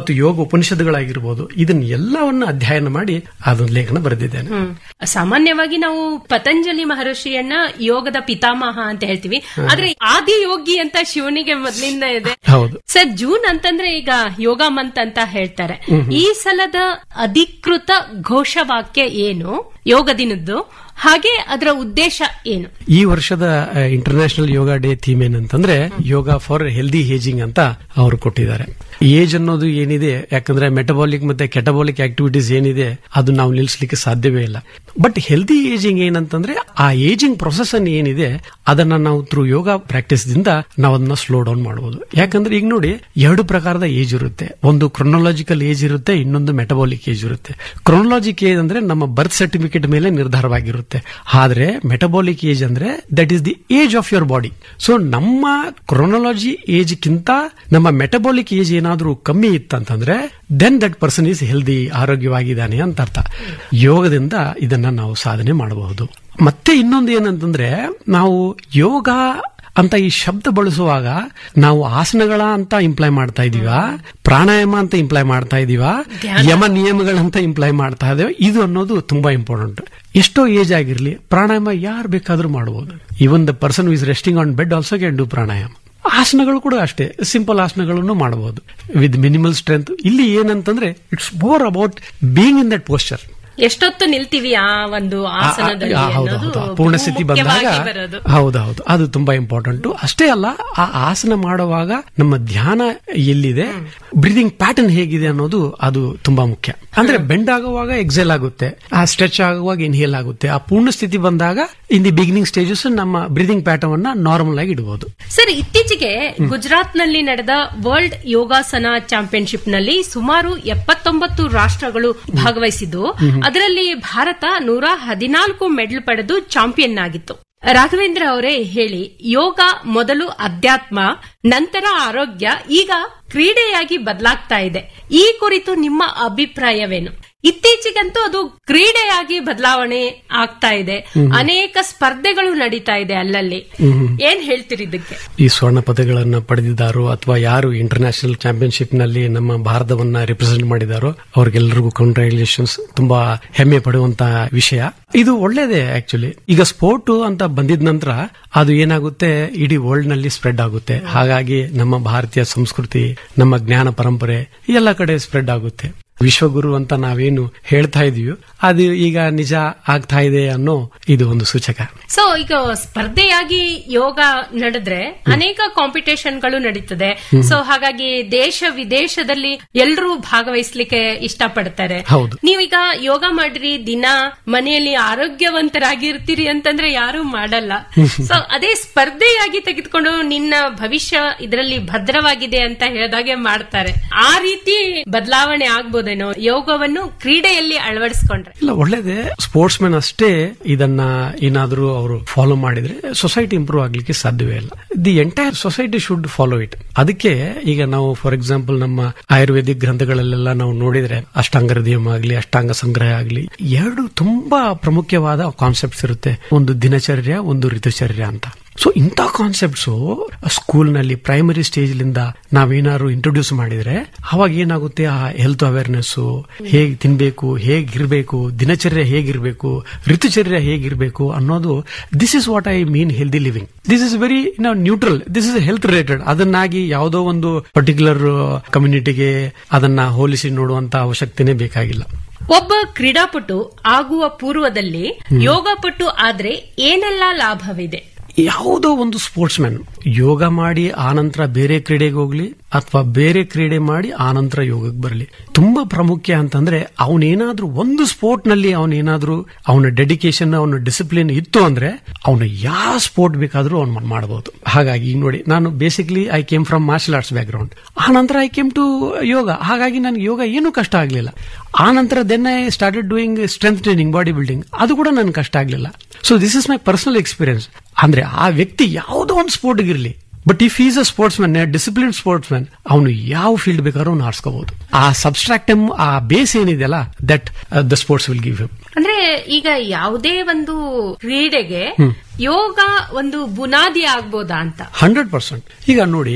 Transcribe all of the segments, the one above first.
ಮತ್ತು ಯೋಗ ಉಪನಿಷತ್ತುಗಳಾಗಿರ್ಬೋದು ಇದನ್ನ ಎಲ್ಲವನ್ನ ಅಧ್ಯಯನ ಮಾಡಿ ಅದೊಂದು ಲೇಖನ ಬರೆದಿದ್ದೇನೆ ಹ್ಮ್. ಸಾಮಾನ್ಯವಾಗಿ ನಾವು ಪತಂಜಲಿ ಮಹರ್ಷಿಯನ್ನ ಯೋಗದ ಪಿತಾಮಹ ಅಂತ ಹೇಳ್ತೀವಿ ಆದ್ರೆ ಆದಿ ಯೋಗಿ ಅಂತ ಶಿವನಿಗೆ ಮೊದಲಿಂದ ಇದೆ ಹೌದು ಸರ್ ಜೂನ್ ಅಂತಂದ್ರೆ ಈಗ ಯೋಗ ಮಂತ್ ಅಂತ ಹೇಳ್ತಾರೆ ಈ ಸಲದ ಅಧಿಕೃತ ಘೋಷವಾಕ್ಯ ಏನು ಯೋಗ ದಿನದ್ದು ಹಾಗೆ ಅದರ ಉದ್ದೇಶ ಏನು ಈ ವರ್ಷದ ಇಂಟರ್ನ್ಯಾಷನಲ್ ಯೋಗ ಡೇ ಥೀಮ್ ಏನಂತಂದ್ರೆ ಯೋಗ ಫಾರ್ ಹೆಲ್ದಿ ಏಜಿಂಗ್ ಅಂತ ಅವರು ಕೊಟ್ಟಿದ್ದಾರೆ ಏಜ್ ಅನ್ನೋದು ಏನಿದೆ ಯಾಕಂದ್ರೆ ಮೆಟಬಾಲಿಕ್ ಮತ್ತೆ ಕೆಟಬಾಲಿಕ್ ಆಕ್ಟಿವಿಟೀಸ್ ಏನಿದೆ ಅದು ನಾವು ನಿಲ್ಲಿಸಲಿಕ್ಕೆ ಸಾಧ್ಯವೇ ಇಲ್ಲ ಬಟ್ ಹೆಲ್ದಿ ಏಜಿಂಗ್ ಏನಂತಂದ್ರೆ ಆ ಏಜಿಂಗ್ ಪ್ರೊಸೆಸ್ ಅನ್ನು ಏನಿದೆ ಅದನ್ನ ನಾವು ಥ್ರೂ ಯೋಗ ಪ್ರಾಕ್ಟೀಸ್ ದಿಂದ ನಾವು ಅದನ್ನ ಸ್ಲೋ ಡೌನ್ ಮಾಡಬಹುದು ಯಾಕಂದ್ರೆ ಈಗ ನೋಡಿ ಎರಡು ಪ್ರಕಾರದ ಏಜ್ ಇರುತ್ತೆ ಒಂದು ಕ್ರೊನಾಲಜಿಕಲ್ ಏಜ್ ಇರುತ್ತೆ ಇನ್ನೊಂದು ಮೆಟಬಾಲಿಕ್ ಏಜ್ ಇರುತ್ತೆ ಕ್ರೊನಾಲಜಿಕ್ ಏಜ್ ಅಂದ್ರೆ ನಮ್ಮ ಬರ್ತ್ ಸರ್ಟಿಫಿಕೇಟ್ ಮೇಲೆ ನಿರ್ಧಾರವಾಗಿರುತ್ತೆ ಆದ್ರೆ ಮೆಟಬಾಲಿಕ್ ಏಜ್ ಅಂದ್ರೆ that is the age of your body so ನಮ್ಮ ಕ್ರೊನಾಲಜಿ ಏಜ್ ಕಿಂತ ನಮ್ಮ ಮೆಟಬಾಲಿಕ್ ಏಜ್ ಏನಾದ್ರೂ ಕಮ್ಮಿ ಇತ್ತಂತಂದ್ರೆ then that person is healthy ಆರೋಗ್ಯವಾಗಿದ್ದಾನೆ ಅಂತ ಅರ್ಥ ಯೋಗದಿಂದ ಇದನ್ನ ನಾವು ಸಾಧನೆ ಮಾಡಬಹುದು ಮತ್ತೆ ಇನ್ನೊಂದು ಏನಂತಂದ್ರೆ ನಾವು ಯೋಗ ಅಂತ ಈ ಶಬ್ದ ಬಳಸುವಾಗ ನಾವು ಆಸನಗಳ ಅಂತ ಇಂಪ್ಲೈ ಮಾಡ್ತಾ ಇದೀವ ಪ್ರಾಣಾಯಾಮ ಅಂತ ಇಂಪ್ಲೈ ಮಾಡ್ತಾ ಇದೀವ ಯಮ ನಿಯಮಗಳಂತ ಇಂಪ್ಲೈ ಮಾಡ್ತಾ ಇದ್ದೇವೆ ಇದು ಅನ್ನೋದು ತುಂಬಾ ಇಂಪಾರ್ಟೆಂಟ್ ಎಷ್ಟೋ ಏಜ್ ಆಗಿರ್ಲಿ ಪ್ರಾಣಾಯಾಮ ಯಾರು ಬೇಕಾದ್ರೂ ಮಾಡಬಹುದು even the person is resting on bed also can do pranayama ಆಸನಗಳು ಕೂಡ ಅಷ್ಟೇ ಸಿಂಪಲ್ ಆಸನಗಳನ್ನು ಮಾಡಬಹುದು ವಿತ್ ಮಿನಿಮಲ್ ಸ್ಟ್ರೆಂತ್ ಇಲ್ಲಿ ಏನಂತಂದ್ರೆ it's more about being in that posture ಎಷ್ಟೊತ್ತು ನಿಲ್ತೀವಿ ಆ ಒಂದು ಆಸನದಲ್ಲಿ ಆ, ಹೌದು ಅನ್ನೋದು ಹೌದು ಪೂರ್ಣ ಸ್ಥಿತಿ ಬಂದಾಗ ಮುಖ್ಯವಾಗಿ ಬರೋದು ಹೌದೌದು ಅದು ತುಂಬಾ ಇಂಪಾರ್ಟೆಂಟ್ ಅಷ್ಟೇ ಅಲ್ಲ ಆ ಆಸನ ಮಾಡುವಾಗ ನಮ್ಮ ಧ್ಯಾನ ಎಲ್ಲಿದೆ ಬ್ರೀದಿಂಗ್ ಪ್ಯಾಟರ್ನ್ ಹೇಗಿದೆ ಅನ್ನೋದು ಅದು ತುಂಬಾ ಮುಖ್ಯ ಅಂದ್ರೆ ಬೆಂಡ್ ಆಗುವಾಗ ಎಕ್ಸೆಲ್ ಆಗುತ್ತೆ ಆ ಸ್ಟ್ರೆಚ್ ಆಗುವಾಗ ಇನ್ಹೇಲ್ ಆಗುತ್ತೆ ಆ ಪೂರ್ಣ ಸ್ಥಿತಿ ಬಂದಾಗ ಇನ್ ದಿ ಬಿಗಿನಿಂಗ್ ಸ್ಟೇಜಸ್ ನಮ್ಮ ಬ್ರೀದಿಂಗ್ ಪ್ಯಾಟರ್ನ್ ಅನ್ನ ನಾರ್ಮಲ್ ಆಗಿ ಇಡಬಹುದು ಸರ್ ಇತ್ತೀಚೆಗೆ ಗುಜರಾತ್ ನಲ್ಲಿ ನಡೆದ ವರ್ಲ್ಡ್ ಯೋಗಾಸನ ಚಾಂಪಿಯನ್ಶಿಪ್ ನಲ್ಲಿ ಸುಮಾರು ಎಪ್ಪತ್ತೊಂಬತ್ತು ರಾಷ್ಟ್ರಗಳು ಭಾಗವಹಿಸಿದ್ದು ಅದರಲ್ಲಿ ಭಾರತ ನೂರ ಹದಿನಾಲ್ಕು ಮೆಡಲ್ ಪಡೆದು ಚಾಂಪಿಯನ್ ಆಗಿತ್ತು ರಾಘವೇಂದ್ರ ಅವರೇ ಹೇಳಿ ಯೋಗ ಮೊದಲು ಅಧ್ಯಾತ್ಮ ನಂತರ ಆರೋಗ್ಯ ಈಗ ಕ್ರೀಡೆಯಾಗಿ ಬದಲಾಗ್ತಾ ಇದೆ ಈ ಕುರಿತು ನಿಮ್ಮ ಅಭಿಪ್ರಾಯವೇನು ಇತ್ತೀಚೆಗಂತೂ ಅದು ಕ್ರೀಡೆಯಾಗಿ ಬದಲಾವಣೆ ಆಗ್ತಾ ಇದೆ ಅನೇಕ ಸ್ಪರ್ಧೆಗಳು ನಡೀತಾ ಇದೆ ಅಲ್ಲಲ್ಲಿ ಏನ್ ಹೇಳ್ತೀರಿ ಇದಕ್ಕೆ ಈ ಸ್ವರ್ಣ ಪದಕಗಳನ್ನ ಪಡೆದಿದ್ದಾರೋ ಅಥವಾ ಯಾರು ಇಂಟರ್ನ್ಯಾಷನಲ್ ಚಾಂಪಿಯನ್ಶಿಪ್ ನಲ್ಲಿ ನಮ್ಮ ಭಾರತವನ್ನ ರಿಪ್ರೆಸೆಂಟ್ ಮಾಡಿದಾರೋ ಅವ್ರಿಗೆಲ್ಲರಿಗೂ ಕಂಗ್ರಾಚುಲೇಷನ್ಸ್ ತುಂಬಾ ಹೆಮ್ಮೆ ಪಡುವಂತ ವಿಷಯ ಇದು ಒಳ್ಳೇದೇ ಆಕ್ಚುಲಿ ಈಗ ಸ್ಪೋರ್ಟ್ ಅಂತ ಬಂದಿದ ನಂತರ ಅದು ಏನಾಗುತ್ತೆ ಇಡೀ ವರ್ಲ್ಡ್ ನಲ್ಲಿ ಸ್ಪ್ರೆಡ್ ಆಗುತ್ತೆ ಹಾಗಾಗಿ ನಮ್ಮ ಭಾರತೀಯ ಸಂಸ್ಕೃತಿ ನಮ್ಮ ಜ್ಞಾನ ಪರಂಪರೆ ಎಲ್ಲ ಕಡೆ ಸ್ಪ್ರೆಡ್ ಆಗುತ್ತೆ ವಿಶ್ವಗುರು ಅಂತ ನಾವೇನು ಹೇಳ್ತಾ ಇದೀವಿ ಅದು ಈಗ ನಿಜ ಆಗ್ತಾ ಇದೆ ಅನ್ನೋ ಇದು ಒಂದು ಸೂಚಕ ಸೊ ಈಗ ಸ್ಪರ್ಧೆಯಾಗಿ ಯೋಗ ನಡೆದ್ರೆ ಅನೇಕ ಕಾಂಪಿಟೇಷನ್ಗಳು ನಡೀತದೆ ಸೊ ಹಾಗಾಗಿ ದೇಶ ವಿದೇಶದಲ್ಲಿ ಎಲ್ಲರೂ ಭಾಗವಹಿಸ್ಲಿಕ್ಕೆ ಇಷ್ಟಪಡ್ತಾರೆ ಹೌದು. ನೀವೀಗ ಯೋಗ ಮಾಡ್ರಿ ದಿನ ಮನೆಯಲ್ಲಿ ಆರೋಗ್ಯವಂತರಾಗಿರ್ತೀರಿ ಅಂತಂದ್ರೆ ಯಾರು ಮಾಡಲ್ಲ ಸೊ ಅದೇ ಸ್ಪರ್ಧೆಯಾಗಿ ತೆಗೆದುಕೊಂಡು ನಿನ್ನ ಭವಿಷ್ಯ ಇದರಲ್ಲಿ ಭದ್ರವಾಗಿದೆ ಅಂತ ಹೇಳಿದಾಗೆ ಮಾಡ್ತಾರೆ ಆ ರೀತಿ ಬದಲಾವಣೆ ಆಗ್ಬೋದೇನೋ ಯೋಗವನ್ನು ಕ್ರೀಡೆಯಲ್ಲಿ ಅಳವಡಿಸ್ಕೊಂಡ್ರೆ ಇಲ್ಲ ಒಳ್ಳೇದೇ ಸ್ಪೋರ್ಟ್ಸ್ ಮ್ಯಾನ್ ಅಷ್ಟೇ ಇದನ್ನ ಏನಾದ್ರೂ ಅವರು ಫಾಲೋ ಮಾಡಿದ್ರೆ ಸೊಸೈಟಿ ಇಂಪ್ರೂವ್ ಆಗ್ಲಿಕ್ಕೆ ಸಾಧ್ಯವೇ ಇಲ್ಲ the entire society should follow it ಅದಕ್ಕೆ ಈಗ ನಾವು ಫಾರ್ ಎಕ್ಸಾಂಪಲ್ ನಮ್ಮ ಆಯುರ್ವೇದಿಕ್ ಗ್ರಂಥಗಳಲ್ಲೆಲ್ಲ ನಾವು ನೋಡಿದ್ರೆ ಅಷ್ಟಾಂಗ ಹೃದಯಂ ಆಗ್ಲಿ ಅಷ್ಟಾಂಗ ಸಂಗ್ರಹ ಆಗ್ಲಿ ಎರಡು ತುಂಬಾ ಪ್ರಮುಖವಾದ ಕಾನ್ಸೆಪ್ಟ್ಸ್ ಇರುತ್ತೆ ಒಂದು ದಿನಚರ್ಯ ಒಂದು ಋತುಚರ್ಯ ಅಂತ ಸೊ ಇಂಥ ಕಾನ್ಸೆಪ್ಟ್ಸ್ ಸ್ಕೂಲ್ ನಲ್ಲಿ ಪ್ರೈಮರಿ ಸ್ಟೇಜ್ ಲಿಂದ ನಾವೇನಾದ್ರು ಇಂಟ್ರೊಡ್ಯೂಸ್ ಮಾಡಿದ್ರೆ ಅವಾಗ ಏನಾಗುತ್ತೆ ಆ ಹೆಲ್ತ್ ಅವೇರ್ನೆಸ್ ಹೇಗ್ ತಿನ್ಬೇಕು ಹೇಗಿರ್ಬೇಕು ದಿನಚರ್ಯ ಹೇಗಿರ್ಬೇಕು ಋತುಚರ್ಯ ಹೇಗಿರ್ಬೇಕು ಅನ್ನೋದು this is what I mean healthy living this is very neutral this is health related ಅದನ್ನಾಗಿ ಯಾವುದೋ ಒಂದು ಪರ್ಟಿಕ್ಯುಲರ್ ಕಮ್ಯುನಿಟಿಗೆ ಅದನ್ನ ಹೋಲಿಸಿ ನೋಡುವಂತ ಅವಶ್ಯಕತೆನೇ ಬೇಕಾಗಿಲ್ಲ ಒಬ್ಬ ಕ್ರೀಡಾಪಟು ಆಗುವ ಪೂರ್ವದಲ್ಲಿ ಯೋಗಪಟು ಆದ್ರೆ ಏನೆಲ್ಲ ಲಾಭವಿದೆ ಯಾವುದೋ ಒಂದು ಸ್ಪೋರ್ಟ್ಸ್ ಮ್ಯಾನ್ ಯೋಗ ಮಾಡಿ ಆನಂತರ ಬೇರೆ ಕ್ರೀಡೆಗೆ ಹೋಗ್ಲಿ ಅಥವಾ ಬೇರೆ ಕ್ರೀಡೆ ಮಾಡಿ ಆನಂತರ ಯೋಗಕ್ಕೆ ಬರಲಿ ತುಂಬಾ ಪ್ರಾಮುಖ್ಯ ಅಂತಂದ್ರೆ ಅವನೇನಾದ್ರೂ ಒಂದು ಸ್ಪೋರ್ಟ್ ನಲ್ಲಿ ಅವನೇನಾದ್ರೂ ಅವನ ಡೆಡಿಕೇಶನ್ ಅವನ ಡಿಸಿಪ್ಲಿನ್ ಇತ್ತು ಅಂದ್ರೆ ಅವನು ಯಾವ ಸ್ಪೋರ್ಟ್ ಬೇಕಾದ್ರೂ ಅವ್ನು ಮಾಡಬಹುದು ಹಾಗಾಗಿ ಈಗ ನೋಡಿ ನಾನು basically I came from martial arts background ಆ ನಂತರ ಐ ಕೇಮ್ ಟು ಯೋಗ ಹಾಗಾಗಿ ನನಗೆ ಯೋಗ ಏನೂ ಕಷ್ಟ ಆಗಲಿಲ್ಲ ಆ ನಂತರ then I started doing strength training body building ಅದು ಕೂಡ ನನ್ಗೆ ಕಷ್ಟ ಆಗಲಿಲ್ಲ so this is my personal experience ಅಂದ್ರೆ ಆ ವ್ಯಕ್ತಿ ಯಾವುದೋ ಒಂದು ಸ್ಪೋರ್ಟ್ ಇರಲಿ but if is a sportsman discipline sportsman ಅವನು ಯಾವ ಫೀಲ್ಡ್ ಬೇಕಾದ್ರೂ ಅವ್ನು ಆರಿಸ್ಕೋಬಹುದು ಆ ಸಬ್ಸ್ಟ್ರಾಕ್ಟಮ್ ಆ ಬೇಸ್ ಏನಿದೆಯಲ್ಲ that the sports will give him ಅಂದ್ರೆ ಈಗ ಯಾವುದೇ ಒಂದು ಕ್ರೀಡೆಗೆ ಯೋಗ ಒಂದು ಬುನಾದಿ ಆಗ್ಬೋದಾ ಅಂತ ಹಂಡ್ರೆಡ್ ಪರ್ಸೆಂಟ್ ಈಗ ನೋಡಿ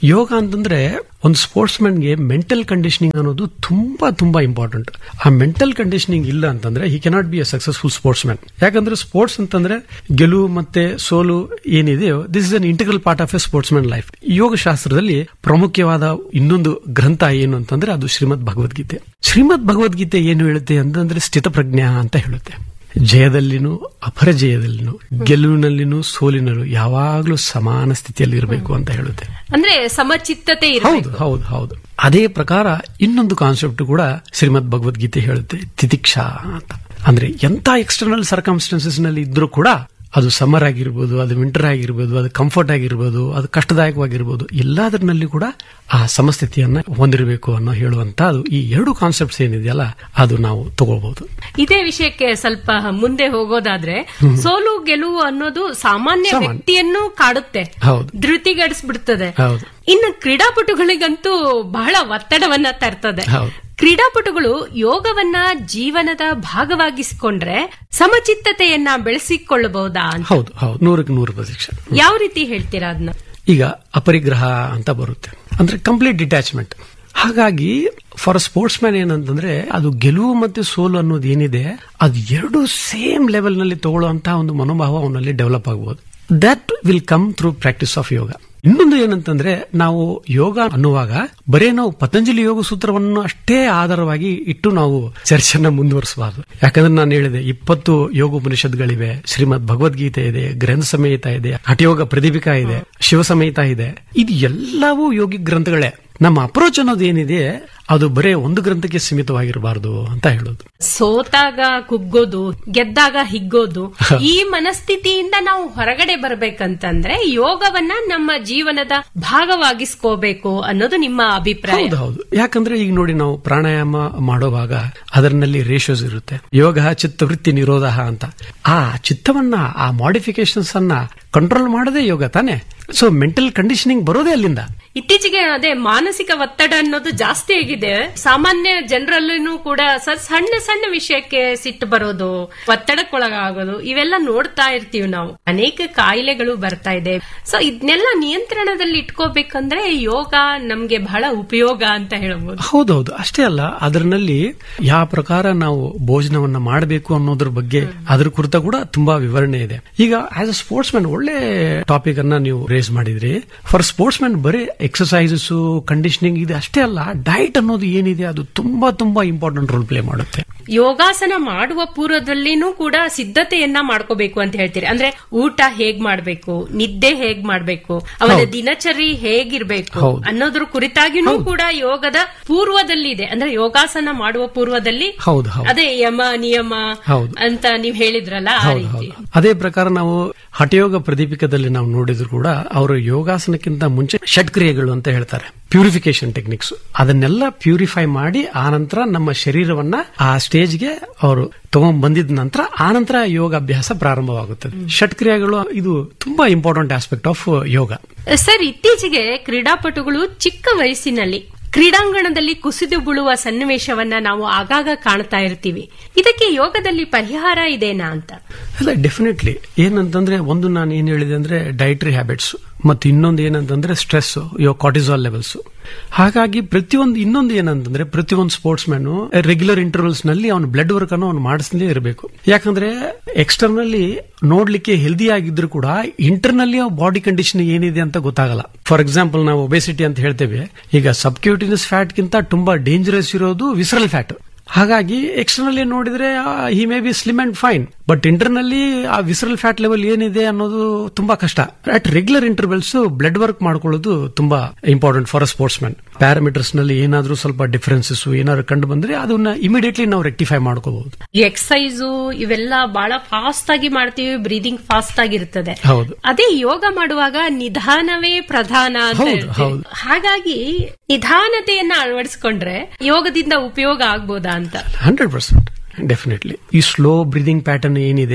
ಯೋಗ ಅಂತಂದ್ರೆ ಒಂದು ಸ್ಪೋರ್ಟ್ಸ್ ಗೆ ಮೆಂಟಲ್ ಕಂಡೀಷನಿಂಗ್ ಅನ್ನೋದು ತುಂಬಾ ತುಂಬಾ ಇಂಪಾರ್ಟೆಂಟ್ ಆ ಮೆಂಟಲ್ ಕಂಡೀಷನಿಂಗ್ ಇಲ್ಲ ಅಂತಂದ್ರೆ he cannot be a successful sportsman ಯಾಕಂದ್ರೆ ಸ್ಪೋರ್ಟ್ಸ್ ಅಂತಂದ್ರೆ ಗೆಲುವು ಮತ್ತೆ ಸೋಲು ಏನಿದೆಯೋ this is an integral part of a sportsman life ಯೋಗ ಶಾಸ್ತ್ರದಲ್ಲಿ ಪ್ರಮುಖವಾದ ಇನ್ನೊಂದು ಗ್ರಂಥ ಏನು ಅಂತಂದ್ರೆ ಅದು ಶ್ರೀಮದ್ ಭಗವದ್ಗೀತೆ ಶ್ರೀಮದ್ ಭಗವದ್ಗೀತೆ ಏನು ಹೇಳುತ್ತೆ ಅಂತಂದ್ರೆ ಸ್ಥಿತಪ್ರಜ್ಞಾ ಅಂತ ಹೇಳುತ್ತೆ ಜಯದಲ್ಲಿನೂ ಅಪರಜಯದಲ್ಲಿನೂ ಗೆಲುವಿನಲ್ಲಿನೂ ಸೋಲಿನಲ್ಲೂ ಯಾವಾಗಲೂ ಸಮಾನ ಸ್ಥಿತಿಯಲ್ಲಿ ಇರಬೇಕು ಅಂತ ಹೇಳುತ್ತೆ ಅಂದ್ರೆ ಸಮಚಿತ್ತತೆ ಹೌದು ಇರಬೇಕು ಹೌದು ಹೌದು ಅದೇ ಪ್ರಕಾರ ಇನ್ನೊಂದು ಕಾನ್ಸೆಪ್ಟ್ ಕೂಡ ಶ್ರೀಮದ್ ಭಗವದ್ಗೀತೆ ಹೇಳುತ್ತೆ ತಿತಿಕ್ಷಾ ಅಂತ ಅಂದ್ರೆ ಎಂತ ಎಕ್ಸ್ಟರ್ನಲ್ ಸರ್ಕಮ್ಸ್ಟೆನ್ಸಸ್ ನಲ್ಲಿ ಇದ್ರೂ ಕೂಡ ಅದು ಸಮ್ಮರ್ ಆಗಿರ್ಬೋದು ಅದು ವಿಂಟರ್ ಆಗಿರ್ಬೋದು ಅದು ಕಂಫರ್ಟ್ ಆಗಿರ್ಬೋದು ಅದು ಕಷ್ಟದಾಯಕವಾಗಿರ್ಬೋದು ಎಲ್ಲದರಲ್ಲಿ ಕೂಡ ಆ ಸಮಸ್ಥಿತಿಯನ್ನ ಹೊಂದಿರಬೇಕು ಅನ್ನೋ ಹೇಳುವಂತ ಅದು ಈ ಎರಡು ಕಾನ್ಸೆಪ್ಟ್ಸ್ ಏನಿದೆಯಲ್ಲ ಅದು ನಾವು ತಗೋಬಹುದು ಇದೇ ವಿಷಯಕ್ಕೆ ಸ್ವಲ್ಪ ಮುಂದೆ ಹೋಗೋದಾದ್ರೆ ಸೋಲು ಗೆಲುವು ಅನ್ನೋದು ಸಾಮಾನ್ಯ ಸಾಮಾನ್ಯ. ವ್ಯಕ್ತಿಯನ್ನು ಕಾಡುತ್ತೆ ಹೌದು ಧೃತಿಗಡಿಸ್ಬಿಡ್ತದೆ ಹೌದು ಇನ್ನು ಕ್ರೀಡಾಪಟುಗಳಿಗಂತೂ ಬಹಳ ಒತ್ತಡವನ್ನ ತರ್ತದೆ ಹೌದು ಕ್ರೀಡಾಪಟುಗಳು ಯೋಗವನ್ನ ಜೀವನದ ಭಾಗವಾಗಿಸಿಕೊಂಡ್ರೆ ಸಮಚಿತ್ತತೆಯನ್ನ ಬೆಳೆಸಿಕೊಳ್ಳಬಹುದಾ ಅಂತ ಹೌದು ಹೌದು ನೂರಕ್ಕೆ ನೂರು ಪ್ರತಿಶತ ಯಾವ ರೀತಿ ಹೇಳ್ತೀರಾ ಅದನ್ನ ಈಗ ಅಪರಿಗ್ರಹ ಅಂತ ಬರುತ್ತೆ ಅಂದ್ರೆ ಕಂಪ್ಲೀಟ್ ಡಿಟ್ಯಾಚ್ಮೆಂಟ್ ಹಾಗಾಗಿ ಫಾರ್ ಸ್ಪೋರ್ಟ್ಸ್ ಮ್ಯಾನ್ ಏನಂತಂದ್ರೆ ಅದು ಗೆಲುವು ಮತ್ತೆ ಸೋಲು ಅನ್ನೋದು ಏನಿದೆ ಅದು ಎರಡು ಸೇಮ್ ಲೆವೆಲ್ ನಲ್ಲಿ ತಗೊಳ್ಳುವಂತಹ ಒಂದು ಮನೋಭಾವ ಅವನಲ್ಲಿ ಡೆವಲಪ್ ಆಗಬಹುದು that will come through practice of yoga ಇನ್ನೊಂದು ಏನಂತಂದ್ರೆ ನಾವು ಯೋಗ ಅನ್ನುವಾಗ ಬರೇ ನಾವು ಪತಂಜಲಿ ಯೋಗ ಸೂತ್ರವನ್ನು ಅಷ್ಟೇ ಆಧಾರವಾಗಿ ಇಟ್ಟು ನಾವು ಚರ್ಚೆಯನ್ನ ಮುಂದುವರಿಸಬಾರದು ಯಾಕಂದ್ರೆ ನಾನು ಹೇಳಿದೆ ಇಪ್ಪತ್ತು ಯೋಗೋಪನಿಷತ್ಗಳಿವೆ ಶ್ರೀಮದ್ ಭಗವದ್ಗೀತೆ ಇದೆ ಗ್ರಂಥ ಸಮೇತ ಇದೆ ಹಠಯೋಗ ಪ್ರದೀಪಿಕಾ ಇದೆ ಶಿವ ಸಮೇತ ಇದೆ ಇದು ಎಲ್ಲವೂ ಯೋಗಿ ಗ್ರಂಥಗಳೇ ನಮ್ಮ ಅಪ್ರೋಚ್ ಅನ್ನೋದು ಏನಿದೆ ಅದು ಬರೇ ಒಂದು ಗ್ರಂಥಕ್ಕೆ ಸೀಮಿತವಾಗಿರಬಾರದು ಅಂತ ಹೇಳೋದು ಸೋತಾಗ ಕುಗ್ಗೋದು ಗೆದ್ದಾಗ ಹಿಗ್ಗೋದು ಈ ಮನಸ್ಥಿತಿಯಿಂದ ನಾವು ಹೊರಗಡೆ ಬರ್ಬೇಕಂತಂದ್ರೆ ಯೋಗವನ್ನ ನಮ್ಮ ಜೀವನದ ಭಾಗವಾಗಿಸ್ಕೋಬೇಕು ಅನ್ನೋದು ನಿಮ್ಮ ಅಭಿಪ್ರಾಯ ಹೌದು ಹೌದು ಯಾಕಂದ್ರೆ ಈಗ ನೋಡಿ ನಾವು ಪ್ರಾಣಾಯಾಮ ಮಾಡುವಾಗ ಅದರಲ್ಲಿ ರೇಷಿಯೋಸ್ ಇರುತ್ತೆ ಯೋಗ ಚಿತ್ತವೃತ್ತಿ ನಿರೋಧ ಅಂತ ಆ ಚಿತ್ತವನ್ನ ಆ ಮಾಡಿಫಿಕೇಶನ್ಸ್ ಅನ್ನ ಕಂಟ್ರೋಲ್ ಮಾಡದೇ ಯೋಗ ತಾನೆ ಸೊ ಮೆಂಟಲ್ ಕಂಡೀಷನಿಂಗ್ ಬರೋದೇ ಅಲ್ಲಿಂದ ಇತ್ತೀಚೆಗೆ ಅದೇ ಮಾನಸಿಕ ಒತ್ತಡ ಅನ್ನೋದು ಜಾಸ್ತಿ ಆಗಿದೆ ಸಾಮಾನ್ಯ ಜನರಲ್ಲೂ ಕೂಡ ಸ- ಸಣ್ಣ ಸಣ್ಣ ವಿಷಯಕ್ಕೆ ಸಿಟ್ಟು ಬರೋದು ಒತ್ತಡಕ್ಕೊಳಗಾಗೋದು ಇವೆಲ್ಲ ನೋಡ್ತಾ ಇರ್ತೀವಿ ನಾವು ಅನೇಕ ಕಾಯಿಲೆಗಳು ಬರ್ತಾ ಇದೆ ಸೊ ಇದನ್ನೆಲ್ಲ ನಿಯಂತ್ರಣದಲ್ಲಿ ಇಟ್ಕೋಬೇಕಂದ್ರೆ ಯೋಗ ನಮ್ಗೆ ಬಹಳ ಉಪಯೋಗ ಅಂತ ಹೇಳ್ಬೋದು ಹೌದೌದು ಅಷ್ಟೇ ಅಲ್ಲ ಅದರಲ್ಲಿ ಯಾವ ಪ್ರಕಾರ ನಾವು ಭೋಜನವನ್ನ ಮಾಡಬೇಕು ಅನ್ನೋದ್ರ ಬಗ್ಗೆ ಅದ್ರ ಕುರಿತ ಕೂಡ ತುಂಬಾ ವಿವರಣೆ ಇದೆ ಈಗ ಆಸ್ ಅ ಸ್ಪೋರ್ಟ್ಸ್ ಮ್ಯಾನ್ ಒಳ್ಳೆ ಟಾಪಿಕ್ ಅನ್ನ ನೀವು ರೇಸ್ ಮಾಡಿದ್ರಿ ಫಾರ್ ಸ್ಪೋರ್ಟ್ಸ್ ಮ್ಯಾನ್ ಬರೀ ಎಕ್ಸಸೈಸಸ್ ಕಂಡೀಷನಿಂಗ್ ಇದೆ ಅಷ್ಟೇ ಅಲ್ಲ ಡಯಟ್ ಅನ್ನೋದು ಏನಿದೆ ಅದು ತುಂಬಾ ತುಂಬಾ ಇಂಪಾರ್ಟೆಂಟ್ ರೋಲ್ ಪ್ಲೇ ಮಾಡುತ್ತೆ ಯೋಗಾಸನ ಮಾಡುವ ಪೂರ್ವದಲ್ಲಿನೂ ಕೂಡ ಸಿದ್ಧತೆಯನ್ನ ಮಾಡ್ಕೋಬೇಕು ಅಂತ ಹೇಳ್ತೀರಿ ಅಂದ್ರೆ ಊಟ ಹೇಗ್ ಮಾಡ್ಬೇಕು ನಿದ್ದೆ ಹೇಗ್ ಮಾಡ್ಬೇಕು ಅವನ ದಿನಚರಿ ಹೇಗಿರ್ಬೇಕು ಹೌದು. ಅನ್ನೋದ್ರ ಕುರಿತಾಗಿನೂ ಕೂಡ ಯೋಗದ ಪೂರ್ವದಲ್ಲಿದೆ ಅಂದ್ರೆ ಯೋಗಾಸನ ಮಾಡುವ ಪೂರ್ವದಲ್ಲಿ ಹೌದು ಹೌದು ಅದೇ ಯಮ ನಿಯಮ ಹೌದು. ಅಂತ ನೀವ್ ಹೇಳಿದ್ರಲ್ಲ ಆ ಹೌದು ರೀತಿ ಹೌದು ಅದೇ ಪ್ರಕಾರ ನಾವು ಹಠಯೋಗ ಪ್ರದೀಪಿಕದಲ್ಲಿ ನಾವು ನೋಡಿದ್ರು ಕೂಡ ಅವರು ಯೋಗಾಸನಕ್ಕಿಂತ ಮುಂಚೆ ಷಟ್ಕ್ರಿಯೆಗಳು ಅಂತ ಹೇಳ್ತಾರೆ ಪ್ಯೂರಿಫಿಕೇಶನ್ ಟೆಕ್ನಿಕ್ಸ್ ಅದನ್ನೆಲ್ಲ ಪ್ಯೂರಿಫೈ ಮಾಡಿ ಆ ನಂತರ ನಮ್ಮ ಶರೀರವನ್ನ ಆ ಸ್ಟೇಜ್ಗೆ ಅವರು ತಗೊಂಡ್ ಬಂದಿದ ನಂತರ ಆ ನಂತರ ಯೋಗಾಭ್ಯಾಸ ಪ್ರಾರಂಭವಾಗುತ್ತದೆ ಷಟ್ಕ್ರಿಯೆಗಳು ಇದು ತುಂಬಾ important aspect of yoga sir ಇತ್ತೀಚೆಗೆ ಕ್ರೀಡಾಪಟುಗಳು ಚಿಕ್ಕ ವಯಸ್ಸಿನಲ್ಲಿ ಕ್ರೀಡಾಂಗಣದಲ್ಲಿ ಕುಸಿದು ಬೀಳುವ ಸನ್ನಿವೇಶವನ್ನ ನಾವು ಆಗಾಗ ಕಾಣ್ತಾ ಇರ್ತೀವಿ ಇದಕ್ಕೆ ಯೋಗದಲ್ಲಿ ಪರಿಹಾರ ಇದೆನಾ ಅಂತ ಅಲ್ಲ ಡೆಫಿನೆಟ್ಲಿ ಏನಂತಂದ್ರೆ ಒಂದು ನಾನು ಏನ್ ಹೇಳಿದೆ ಅಂದ್ರೆ ಡೈಟ್ರಿ ಹ್ಯಾಬಿಟ್ಸ್ ಮತ್ತು ಇನ್ನೊಂದು ಏನಂತಂದ್ರೆ ಸ್ಟ್ರೆಸ್ ಯೋ ಕಾರ್ಟಿಸಾಲ್ ಲೆವೆಲ್ಸ್ ಹಾಗಾಗಿ ಪ್ರತಿಯೊಂದು ಇನ್ನೊಂದು ಏನಂತಂದ್ರೆ ಪ್ರತಿಯೊಂದು ಸ್ಪೋರ್ಟ್ಸ್ ಮ್ಯಾನ್ ರೆಗ್ಯುಲರ್ ಇಂಟರ್ವಲ್ಸ್ ನಲ್ಲಿ ಅವನು ಬ್ಲಡ್ ವರ್ಕ್ ಅನ್ನು ಅವನು ಮಾಡಿಸಲೇ ಇರಬೇಕು ಯಾಕಂದ್ರೆ ಎಕ್ಸ್ಟರ್ನಲ್ಲಿ ನೋಡ್ಲಿಕ್ಕೆ ಹೆಲ್ದಿ ಆಗಿದ್ರು ಕೂಡ ಇಂಟರ್ನಲ್ಲಿ ಬಾಡಿ ಕಂಡೀಷನ್ ಏನಿದೆ ಅಂತ ಗೊತ್ತಾಗಲ್ಲ ಫಾರ್ ಎಕ್ಸಾಂಪಲ್ ನಾವು ಒಬೆಸಿಟಿ ಅಂತ ಹೇಳ್ತೇವೆ ಈಗ ಸಬ್ಕ್ಯೂಟಿನಸ್ ಫ್ಯಾಟ್ ಗಿಂತ ತುಂಬಾ ಡೇಂಜರಸ್ ಇರೋದು ವಿಸರಲ್ ಫ್ಯಾಟ್ ಹಾಗಾಗಿ ಎಕ್ಸ್ಟರ್ನಲ್ಲಿ ನೋಡಿದ್ರೆ he may be slim and fine but internally ಆ ವಿಸರಲ್ ಫ್ಯಾಟ್ ಲೆವೆಲ್ ಏನಿದೆ ಅನ್ನೋದು ತುಂಬಾ ಕಷ್ಟ at regular intervals blood work ಮಾಡ್ಕೊಳ್ಳೋದು ತುಂಬಾ important for a sportsman parameters ನಲ್ಲಿ ಏನಾದ್ರೂ ಸ್ವಲ್ಪ ಡಿಫರೆನ್ಸಸ್ ಏನಾದ್ರು ಕಂಡು ಬಂದ್ರೆ ಅದನ್ನ ಇಮಿಡಿಯೇಟ್ಲಿ ನಾವು ರೆಕ್ಟಿಫೈ ಮಾಡ್ಕೋಬಹುದು ಎಕ್ಸಸೈಸು ಇವೆಲ್ಲ ಬಹಳ ಫಾಸ್ಟ್ ಆಗಿ ಮಾಡ್ತೀವಿ ಬ್ರೀದಿಂಗ್ ಫಾಸ್ಟ್ ಆಗಿರ್ತದೆ ಹೌದು ಅದೇ ಯೋಗ ಮಾಡುವಾಗ ನಿಧಾನವೇ ಪ್ರಧಾನ ಅಂತ ಹೌದು, ಹೇಳ್ತೀವಿ. ಹೌದು. ಹಾಗಾಗಿ ನಿಧಾನತೆಯನ್ನ ಅಳವಡಿಸಿಕೊಂಡ್ರೆ ಯೋಗದಿಂದ ಉಪಯೋಗ ಆಗ್ಬೋದಾ ಅಂತ ಹಂಡ್ರೆಡ್ ಪರ್ಸೆಂಟ್ ಡೆಫಿನೆಟ್ಲಿ ಈ ಸ್ಲೋ ಬ್ರೀದಿಂಗ್ ಪ್ಯಾಟರ್ನ್ ಏನಿದೆ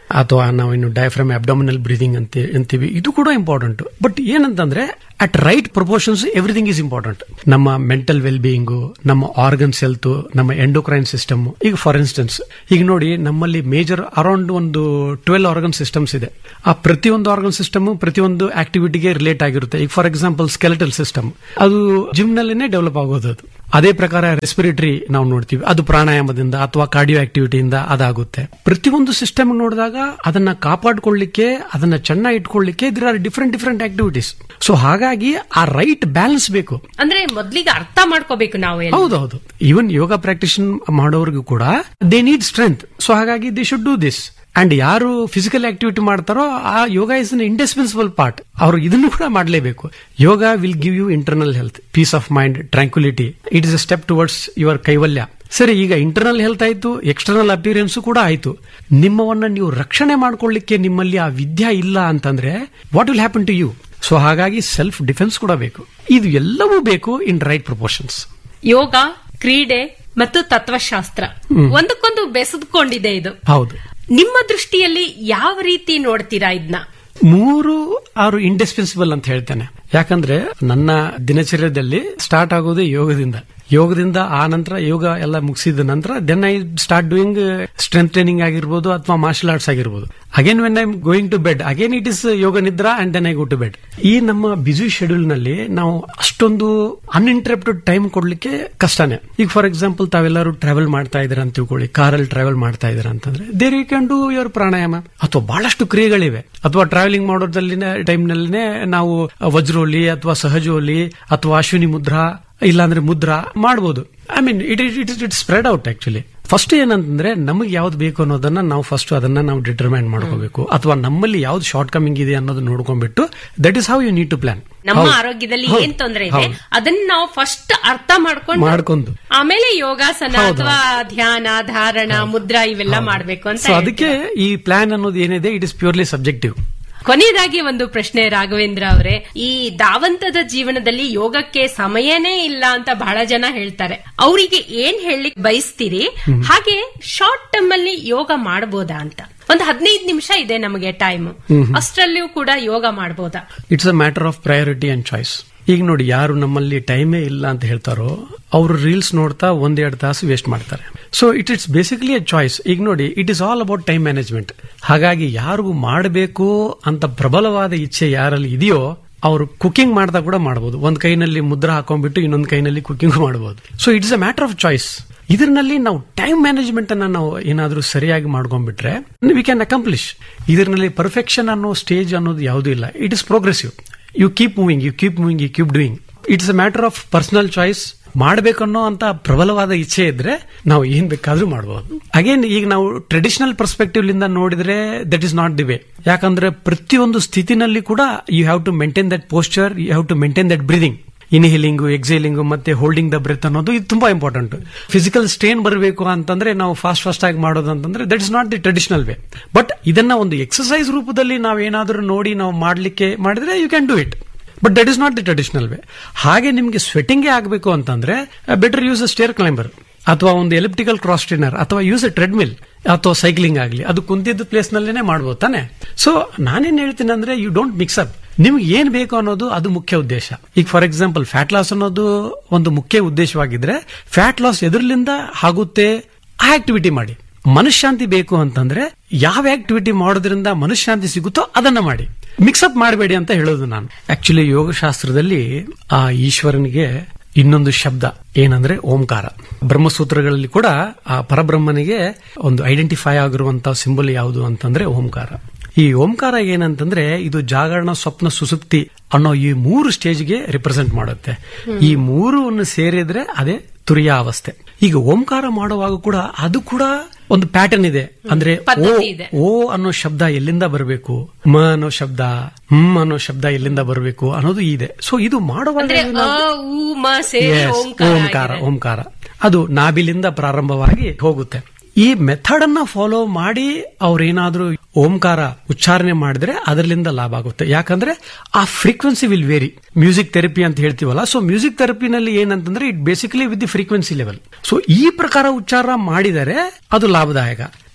ಅಥವಾ ನಾವು ಇನ್ನು ಡಯಾಫ್ರಮ್ ಅಬ್ಡಮಿನಲ್ ಬ್ರೀದಿಂಗ್ ಅಂತ ಅಂತೀವಿ ಇದು ಕೂಡ ಇಂಪಾರ್ಟೆಂಟ್ ಬಟ್ ಏನಂತಂದ್ರೆ at right proportions everything is important ನಮ್ಮ ಮೆಂಟಲ್ ವೆಲ್ ಬೀಯಿಂಗು ನಮ್ಮ ಆರ್ಗನ್ಸ್ ಹೆಲ್ತ್ ನಮ್ಮ ಎಂಡೋಕ್ರೈನ್ ಸಿಸ್ಟಮ್ ಈಗ ಫಾರ್ ಇನ್ಸ್ಟೆನ್ಸ್ ಈಗ ನೋಡಿ ನಮ್ಮಲ್ಲಿ ಮೇಜರ್ ಅರೌಂಡ್ ಒಂದು ಟ್ವೆಲ್ ಆರ್ಗನ್ ಸಿಸ್ಟಮ್ಸ್ ಇದೆ ಆ ಪ್ರತಿಯೊಂದು ಆರ್ಗನ್ ಸಿಸ್ಟಮ್ ಪ್ರತಿಯೊಂದು ಆಕ್ಟಿವಿಟಿಗೆ ರಿಲೇಟ್ ಆಗಿರುತ್ತೆ ಈಗ ಫಾರ್ ಎಕ್ಸಾಂಪಲ್ ಸ್ಕೆಲೆಟಲ್ ಸಿಸ್ಟಮ್ ಅದು ಜಿಮ್ ನಲ್ಲೇನೆ ಡೆವಲಪ್ ಆಗೋದು ಅದು ಅದೇ ಪ್ರಕಾರ ರೆಸ್ಪಿರೇಟರಿ ನಾವು ನೋಡ್ತೀವಿ ಅದು ಪ್ರಾಣಾಯಾಮದಿಂದ ಅಥವಾ ಕಾರ್ಡಿಯೋ ಆಕ್ಟಿವಿಟಿಯಿಂದ ಅದಾಗುತ್ತೆ ಪ್ರತಿಯೊಂದು ಸಿಸ್ಟಮ್ ನೋಡಿದಾಗ ಅದನ್ನ ಕಾಪಾಡ್ಕೊಳ್ಳಿಕ್ಕೆ ಅದನ್ನ ಚೆನ್ನಾಗಿ ಇಟ್ಕೊಳ್ಳಿಕ್ಕೆ there are different different activities so ಹಾಗಾಗಿ ಆ ರೈಟ್ ಬ್ಯಾಲೆನ್ಸ್ ಬೇಕು ಅಂದ್ರೆ ಮೊದ್ಲಿಗೆ ಅರ್ಥ ಮಾಡ್ಕೋಬೇಕು ನಾವು ಎಲ್ಲ. ಹೌದೌದು ಈವನ್ ಯೋಗ ಪ್ರಾಕ್ಟೀಷನ್ ಮಾಡೋರ್ಗೂ ಕೂಡ ದೇ ನೀಡ್ ಸ್ಟ್ರೆಂತ್ ಸೊ ಹಾಗಾಗಿ they should do this and ಯಾರು ಫಿಸಿಕಲ್ ಆಕ್ಟಿವಿಟಿ ಮಾಡ್ತಾರೋ ಆ yoga is an indispensable part ಅವರು ಇದನ್ನು ಕೂಡ ಮಾಡಲೇಬೇಕು yoga will give you internal health peace of mind tranquillity it is a step towards your kaivalya ಸರಿ ಈಗ ಇಂಟರ್ನಲ್ ಹೆಲ್ತ್ ಆಯ್ತು ಎಕ್ಸ್ಟರ್ನಲ್ ಅಪಿಯರೆನ್ಸ್ ಕೂಡ ಆಯ್ತು ನಿಮ್ಮವನ್ನ ನೀವು ರಕ್ಷಣೆ ಮಾಡ್ಕೊಳ್ಳಿಕ್ಕೆ ನಿಮ್ಮಲ್ಲಿ ಆ ವಿದ್ಯಾ ಇಲ್ಲ ಅಂತಂದ್ರೆ what will happen to you so ಹಾಗಾಗಿ ಸೆಲ್ಫ್ ಡಿಫೆನ್ಸ್ ಕೂಡ ಬೇಕು ಇದು ಎಲ್ಲವೂ ಬೇಕು ಇನ್ ರೈಟ್ ಪ್ರಪೋರ್ಷನ್ಸ್ ಯೋಗ ಕ್ರೀಡೆ ಮತ್ತು ತತ್ವಶಾಸ್ತ್ರ ಒಂದಕ್ಕೊಂದು ಬೆಸೆದುಕೊಂಡಿದೆ ಇದು ಹೌದು ನಿಮ್ಮ ದೃಷ್ಟಿಯಲ್ಲಿ ಯಾವ ರೀತಿ ನೋಡ್ತೀರಾ ಇದನ್ನ ಮೂರು ಆರು ಇಂಡಿಸ್ಪೆನ್ಸಿಬಲ್ ಅಂತ ಹೇಳ್ತೇನೆ ಯಾಕಂದ್ರೆ ನನ್ನ ದಿನಚರ್ಯದಲ್ಲಿ ಸ್ಟಾರ್ಟ್ ಆಗೋದೇ ಯೋಗದಿಂದ ಯೋಗದಿಂದ ಆ ನಂತರ ಯೋಗ ಎಲ್ಲ ಮುಗಿಸಿದ ನಂತರ then I start doing strength training ಆಗಿರ್ಬೋದು ಅಥವಾ ಮಾರ್ಷಲ್ ಆರ್ಟ್ಸ್ ಆಗಿರ್ಬೋದು again when I going to bed again it is yoga nidra and then I go to bed ಈ ನಮ್ಮ ಬ್ಯುಸಿ ಶೆಡ್ಯೂಲ್ ನಲ್ಲಿ ನಾವು ಅಷ್ಟೊಂದು ಅನ್ಇಂಟರಪ್ಟೆಡ್ ಟೈಮ್ ಕೊಡ್ಲಿಕ್ಕೆ ಕಷ್ಟನೇ ಈಗ ಫಾರ್ ಎಕ್ಸಾಂಪಲ್ ತಾವೆಲ್ಲರೂ ಟ್ರಾವೆಲ್ ಮಾಡ್ತಾ ಇದ್ದೀರಾ ಅಂತ ತಿಳ್ಕೊಳ್ಳಿ ಕಾರಲ್ಲಿ ಟ್ರಾವೆಲ್ ಮಾಡ್ತಾ ಇದ್ದೀರಾ ಅಂತಂದ್ರೆ there you can do your pranayama ಅಥವಾ ಬಹಳಷ್ಟು ಕ್ರಿಯೆಗಳಿವೆ ಅಥವಾ ಟ್ರಾವೆಲಿಂಗ್ ಮಾಡೋದ್ರಲ್ಲಿನ ಟೈಮ್ ನಲ್ಲಿನೇ ನಾವು ವಜ್ರೋಲಿ ಅಥವಾ ಸಹಜೋಲಿ ಅಥವಾ ಅಶ್ವಿನಿ ಮುದ್ರಾ ಇಲ್ಲಾಂದ್ರೆ ಮುದ್ರಾ ಮಾಡಬಹುದು I mean it it it spread out actually first ಏನಂತಂದ್ರೆ ನಮಗೆ ಯಾವ್ದು ಬೇಕು ಅನ್ನೋದನ್ನ ನಾವು ಫಸ್ಟ್ ಅದನ್ನ ನಾವು ಡಿಟರ್ಮೈನ್ ಮಾಡ್ಕೋಬೇಕು ಅಥವಾ ನಮ್ಮಲ್ಲಿ ಯಾವ್ದು ಶಾರ್ಟ್ ಕಮಿಂಗ್ ಇದೆ ಅನ್ನೋದು ನೋಡ್ಕೊಂಡ್ಬಿಟ್ಟು that is how you need to plan ನಮ್ಮ ಆರೋಗ್ಯದಲ್ಲಿ ಏನ್ ತೊಂದರೆ ಇದೆ ಅದನ್ನ ನಾವು ಫಸ್ಟ್ ಅರ್ಥ ಮಾಡ್ಕೊಂಡು ಮಾಡ್ಕೊಂಡು ಆಮೇಲೆ ಯೋಗಾಸನ ಅಥವಾ ಧ್ಯಾನ ಧಾರಣ ಮುದ್ರಾ ಇವೆಲ್ಲ ಮಾಡ್ಬೇಕು ಅಂತ ಸೊ ಅದಕ್ಕೆ ಈ ಪ್ಲಾನ್ ಅನ್ನೋದು ಏನಿದೆ ಇಟ್ ಇಸ್ ಪ್ಯೂರ್ಲಿ ಸಬ್ಜೆಕ್ಟಿವ್ ಕೊನೆಯದಾಗಿ ಒಂದು ಪ್ರಶ್ನೆ ರಾಘವೇಂದ್ರ ಅವರೇ ಈ ಧಾವಂತದ ಜೀವನದಲ್ಲಿ ಯೋಗಕ್ಕೆ ಸಮಯನೇ ಇಲ್ಲ ಅಂತ ಬಹಳ ಜನ ಹೇಳ್ತಾರೆ ಅವರಿಗೆ ಏನ್ ಹೇಳಲಿಕ್ಕೆ ಬಯಸ್ತೀರಿ ಹಾಗೆ ಶಾರ್ಟ್ ಟರ್ಮ್ ಅಲ್ಲಿ ಯೋಗ ಮಾಡಬಹುದಾ ಅಂತ ಒಂದು ಹದಿನೈದು ನಿಮಿಷ ಇದೆ ನಮಗೆ ಟೈಮ್ ಅಷ್ಟರಲ್ಲಿಯೂ ಕೂಡ ಯೋಗ ಮಾಡಬಹುದಾ it's a matter of priority and choice ಈಗ ನೋಡಿ ಯಾರು ನಮ್ಮಲ್ಲಿ ಟೈಮೇ ಇಲ್ಲ ಅಂತ ಹೇಳ್ತಾರೋ ಅವರು ರೀಲ್ಸ್ ನೋಡ್ತಾ ಒಂದೆರಡು ತಾಸು ವೇಸ್ಟ್ ಮಾಡ್ತಾರೆ so it it's basically a choice ಈಗ ನೋಡಿ it is all about time management ಹಾಗಾಗಿ ಯಾರಿಗೂ ಮಾಡಬೇಕು ಅಂತ ಪ್ರಬಲವಾದ ಇಚ್ಛೆ ಯಾರಲ್ಲಿ ಇದೆಯೋ ಅವರು ಕುಕಿಂಗ್ ಮಾಡ್ತಾ ಕೂಡ ಮಾಡಬಹುದು ಒಂದ್ ಕೈನಲ್ಲಿ ಮುದ್ರ ಹಾಕೊಂಡ್ಬಿಟ್ಟು ಇನ್ನೊಂದ್ ಕೈನಲ್ಲಿ ಕುಕಿಂಗ್ ಮಾಡಬಹುದು so it's a matter of choice ಇದರಲ್ಲಿ ನಾವು ಟೈಮ್ ಮ್ಯಾನೇಜ್ಮೆಂಟ್ ಅನ್ನ ನಾವು ಏನಾದ್ರೂ ಸರಿಯಾಗಿ ಮಾಡ್ಕೊಂಡ್ಬಿಟ್ರೆ ವಿ ಕ್ಯಾನ್ ಅಕಂಪ್ಲಿಷ್ ಇದರಲ್ಲಿ ಪರ್ಫೆಕ್ಷನ್ ಅನ್ನೋ ಸ್ಟೇಜ್ ಅನ್ನೋದು ಯಾವುದೂ ಇಲ್ಲ it is progressive you keep moving you keep moving you keep doing it's a matter of personal choice ಮಾಡಬೇಕನ್ನೋ ಅಂತ ಪ್ರಬಲವಾದ ಇಚ್ಛೆ ಇದ್ರೆ ನಾವು ಏನ್ ಬೇಕಾದ್ರೂ ಮಾಡಬಹುದು ಅಗೇನ್ ಈಗ ನಾವು ಟ್ರೆಡಿಷನಲ್ ಪರ್ಸ್ಪೆಕ್ಟಿವ್ ಲಿಂದ ನೋಡಿದ್ರೆ that is not the way ಯಾಕಂದ್ರೆ ಪ್ರತಿಯೊಂದು ಸ್ಥಿತಿನಲ್ಲಿ ಕೂಡ you have to maintain that posture you have to maintain that breathing inhaling exhaling ಮತ್ತೆ ಹೋಲ್ಡಿಂಗ್ ದ ಬ್ರೆತ್ ಅನ್ನೋದು ಇದು ತುಂಬಾ ಇಂಪಾರ್ಟೆಂಟ್ ಫಿಸಿಕಲ್ ಸ್ಟ್ರೇನ್ ಬರಬೇಕು ಅಂತಂದ್ರೆ ನಾವು ಫಾಸ್ಟ್ ಫಾಸ್ಟ್ ಆಗಿ ಮಾಡೋದು ಅಂತಂದ್ರೆ that is not the traditional way but ಇದನ್ನ ಒಂದು ಎಕ್ಸಸೈಸ್ ರೂಪದಲ್ಲಿ ನಾವೇನಾದ್ರೂ ನೋಡಿ ನಾವು ಮಾಡ್ಲಿಕ್ಕೆ ಮಾಡಿದ್ರೆ you can do it but that is not the traditional way ಹಾಗೆ ನಿಮ್ಗೆ ಸ್ವೆಟಿಂಗೇ ಆಗಬೇಕು ಅಂತಂದ್ರೆ better use a stair climber ಅಥವಾ ಒಂದು ಎಲಿಪ್ಟಿಕಲ್ ಕ್ರಾಸ್ ಟ್ರೈನರ್ ಅಥವಾ ಯೂಸ್ ಅ ಟ್ರೆಡ್ಮಿಲ್ ಅಥವಾ ಸೈಕ್ಲಿಂಗ್ ಆಗಲಿ ಅದು ಕುಂತಿದ್ದ ಪ್ಲೇಸ್ ನಲ್ಲೇನೆ ಮಾಡ್ಬೋದು ತಾನೆ ಸೊ ನಾನೇನ್ ಹೇಳ್ತೀನಿ ಅಂದ್ರೆ ಯು ಡೋಂಟ್ ಮಿಕ್ಸ್ ಅಪ್ ನಿಮ್ಗೆ ಏನ್ ಬೇಕು ಅನ್ನೋದು ಅದು ಮುಖ್ಯ ಉದ್ದೇಶ ಈಗ ಫಾರ್ ಎಕ್ಸಾಂಪಲ್ ಫ್ಯಾಟ್ ಲಾಸ್ ಅನ್ನೋದು ಒಂದು ಮುಖ್ಯ ಉದ್ದೇಶವಾಗಿದ್ರೆ ಫ್ಯಾಟ್ ಲಾಸ್ ಎದುರ್ಲಿಂದ ಆಗುತ್ತೆ ಆ ಆಕ್ಟಿವಿಟಿ ಮಾಡಿ ಮನಃಶಾಂತಿ ಬೇಕು ಅಂತಂದ್ರೆ ಯಾವ ಆಕ್ಟಿವಿಟಿ ಮಾಡೋದ್ರಿಂದ ಮನಃಶಾಂತಿ ಸಿಗುತ್ತೋ ಅದನ್ನ ಮಾಡಿ ಮಿಕ್ಸಪ್ ಮಾಡಬೇಡಿ ಅಂತ ಹೇಳೋದು ನಾನು ಆಕ್ಚುಲಿ ಯೋಗಶಾಸ್ತ್ರದಲ್ಲಿ ಆ ಈಶ್ವರನಿಗೆ ಇನ್ನೊಂದು ಶಬ್ದ ಏನಂದ್ರೆ ಓಂಕಾರ ಬ್ರಹ್ಮಸೂತ್ರಗಳಲ್ಲಿ ಕೂಡ ಆ ಪರಬ್ರಹ್ಮನಿಗೆ ಒಂದು ಐಡೆಂಟಿಫೈ ಆಗಿರುವಂತಹ ಸಿಂಬಲ್ ಯಾವುದು ಅಂತಂದ್ರೆ ಓಂಕಾರ ಈ ಓಂಕಾರ ಏನಂತಂದ್ರೆ ಇದು ಜಾಗರಣ ಸ್ವಪ್ನ ಸುಸುಪ್ತಿ ಅನ್ನೋ ಈ ಮೂರು ಸ್ಟೇಜ್ಗೆ ರಿಪ್ರೆಸೆಂಟ್ ಮಾಡುತ್ತೆ ಈ ಮೂರು ಸೇರಿದ್ರೆ ಅದೇ ತುರಿಯ ಅವಸ್ಥೆ ಈಗ ಓಂಕಾರ ಮಾಡುವಾಗ ಕೂಡ ಅದು ಕೂಡ ಒಂದು ಪ್ಯಾಟರ್ನ್ ಇದೆ ಅಂದ್ರೆ ಓ ಪದ್ಧತಿ ಇದೆ. ಓ ಅನ್ನೋ ಶಬ್ದ ಎಲ್ಲಿಂದ ಬರಬೇಕು ಮ ಅನ್ನೋ ಶಬ್ದ ಹ್ಮ್ ಅನ್ನೋ ಶಬ್ದ ಎಲ್ಲಿಂದ ಬರಬೇಕು ಅನ್ನೋದು ಇದೆ ಸೊ ಇದು ಮಾಡುವಾಗ ಅಂದ್ರೆ ಏನು ಅ ಉ ಮ ಸೇರಿ Yes, ಓಂಕಾರ ಓಂಕಾರ ಆಗಿದೆ. ಓಂಕಾರ ಅದು ನಾಭಿಲಿಂದ ಪ್ರಾರಂಭವಾಗಿ ಹೋಗುತ್ತೆ ಈ ಮೆಥಡ್ ಅನ್ನ ಫಾಲೋ ಮಾಡಿ ಅವ್ರೇನಾದ್ರೂ ಓಂಕಾರ ಉಚ್ಚಾರಣೆ ಮಾಡಿದ್ರೆ ಅದರಿಂದ ಲಾಭ ಆಗುತ್ತೆ ಯಾಕಂದ್ರೆ ಆ frequency will vary music therapy ಅಂತ ಹೇಳ್ತೀವಲ್ಲ ಸೊ ಮ್ಯೂಸಿಕ್ ಥೆರಪಿನಲ್ಲಿ ಏನಂತಂದ್ರೆ it basically with the frequency level so ಈ ಪ್ರಕಾರ ಉಚ್ಚಾರ ಮಾಡಿದರೆ ಅದು ಲಾಭದಾಯಕ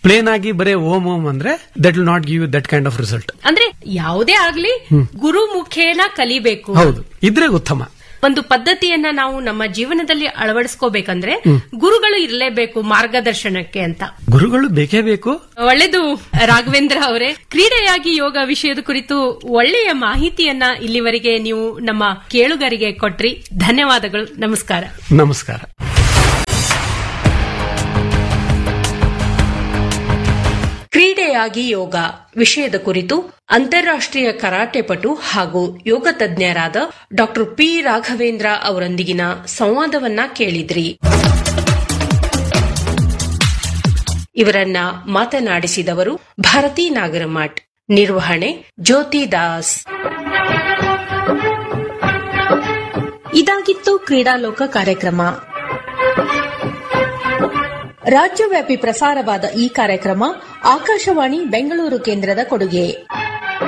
ಪ್ಲೇನ್ ಆಗಿ ಬರೇ ಓಮ್ ಓಮ್ ಅಂದ್ರೆ that will not give you that kind of result ಅಂದ್ರೆ ಯಾವುದೇ ಆಗ್ಲಿ ಗುರು ಮುಖೇನ ಕಲಿಬೇಕು ಹೌದು ಇದ್ರೆ ಉತ್ತಮ ಒಂದು ಪದ್ಧತಿಯನ್ನ ನಾವು ನಮ್ಮ ಜೀವನದಲ್ಲಿ ಅಳವಡಿಸ್ಕೋಬೇಕಂದ್ರೆ ಗುರುಗಳು ಇರಲೇಬೇಕು ಮಾರ್ಗದರ್ಶನಕ್ಕೆ ಅಂತ ಗುರುಗಳು ಬೇಕೇ ಬೇಕು ಒಳ್ಳೆದು ರಾಘವೇಂದ್ರ ಅವರೇ ಕ್ರೀಡೆಯಾಗಿ ಯೋಗ ವಿಷಯದ ಕುರಿತು ಒಳ್ಳೆಯ ಮಾಹಿತಿಯನ್ನ ಇಲ್ಲಿವರೆಗೆ ನೀವು ನಮ್ಮ ಕೇಳುಗರಿಗೆ ಕೊಟ್ರಿ ಧನ್ಯವಾದಗಳು ನಮಸ್ಕಾರ ನಮಸ್ಕಾರ ಕ್ರೀಡೆಯಾಗಿ ಯೋಗ ವಿಷಯದ ಕುರಿತು ಅಂತಾರಾಷ್ಟ್ರೀಯ ಕರಾಟೆ ಪಟು ಹಾಗೂ ಯೋಗ ತಜ್ಞರಾದ ಡಾಕ್ಟರ್ ಪಿ ರಾಘವೇಂದ್ರ ಅವರೊಂದಿಗಿನ ಸಂವಾದವನ್ನ ಕೇಳಿದ್ರಿ ಇವರನ್ನ ಮಾತನಾಡಿಸಿದವರು ಭಾರತಿ ನಾಗರಮಠ್ ನಿರ್ವಹಣೆ ಜ್ಯೋತಿ ದಾಸ್ ಇದಾಗಿತ್ತು ಕ್ರೀಡಾಲೋಕ ಕಾರ್ಯಕ್ರಮ ರಾಜ್ಯವ್ಯಾಪಿ ಪ್ರಸಾರವಾದ ಈ ಕಾರ್ಯಕ್ರಮ ಆಕಾಶವಾಣಿ ಬೆಂಗಳೂರು ಕೇಂದ್ರದ ಕೊಡುಗೆ